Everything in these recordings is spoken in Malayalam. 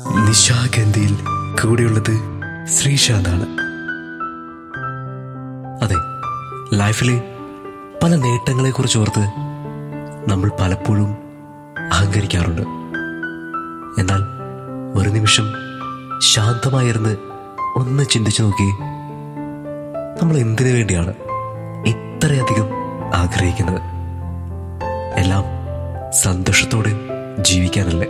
നിശാഗന്ധിയിൽ കൂടെയുള്ളത് ശ്രീശാന്താണ് അതെ ലൈഫിലെ പല നേട്ടങ്ങളെ കുറിച്ച് ഓർത്ത് നമ്മൾ പലപ്പോഴും അഹങ്കരിക്കാറുണ്ട് എന്നാൽ ഒരു നിമിഷം ശാന്തമായിരുന്ന് ഒന്ന് ചിന്തിച്ചു നോക്കി നമ്മൾ എന്തിനു വേണ്ടിയാണ് ഇത്രയധികം ആഗ്രഹിക്കുന്നത് എല്ലാം സന്തോഷത്തോടെ ജീവിക്കാനല്ലേ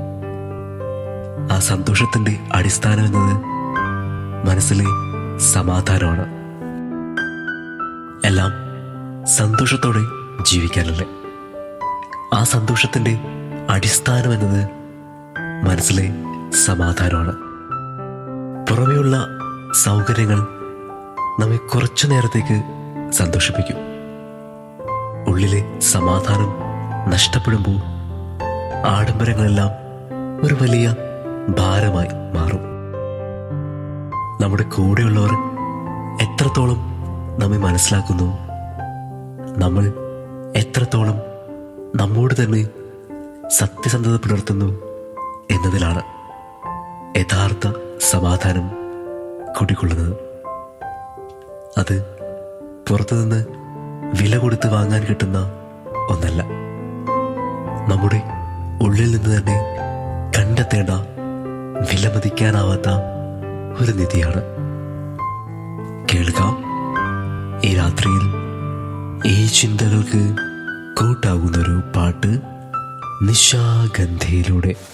ആ സന്തോഷത്തിന്റെ അടിസ്ഥാനം എന്നത് മനസ്സിലെ സമാധാനമാണ് എല്ലാം സന്തോഷത്തോടെ ജീവിക്കാനല്ലേ ആ സന്തോഷത്തിന്റെ അടിസ്ഥാനം എന്നത് മനസ്സിലെ സമാധാനമാണ് പുറമെയുള്ള സൗകര്യങ്ങൾ നമ്മെ കുറച്ചു നേരത്തേക്ക് സന്തോഷിപ്പിക്കും ഉള്ളിലെ സമാധാനം നഷ്ടപ്പെടുമ്പോൾ ആഡംബരങ്ങളെല്ലാം ഒരു വലിയ ഭാരമായി മാറും നമ്മുടെ കൂടെയുള്ളവർ എത്രത്തോളം നമ്മെ മനസ്സിലാക്കുന്നു നമ്മൾ എത്രത്തോളം നമ്മോട് തന്നെ സത്യസന്ധത പുലർത്തുന്നു എന്നതിലാണ് യഥാർത്ഥ സമാധാനം കുടികൊള്ളുന്നത് അത് പുറത്തുനിന്ന് വില കൊടുത്ത് വാങ്ങാൻ കിട്ടുന്ന ഒന്നല്ല നമ്മുടെ ഉള്ളിൽ നിന്ന് തന്നെ കണ്ടെത്തേണ്ട വിലമതിക്കാനാവാത്ത ഒരു നിധിയാണ് കേൾക്കാം ഈ രാത്രിയിൽ ഈ ചിന്തകൾക്ക് കൂട്ടാകുന്നൊരു പാട്ട് നിശാഗന്ധിയിലൂടെ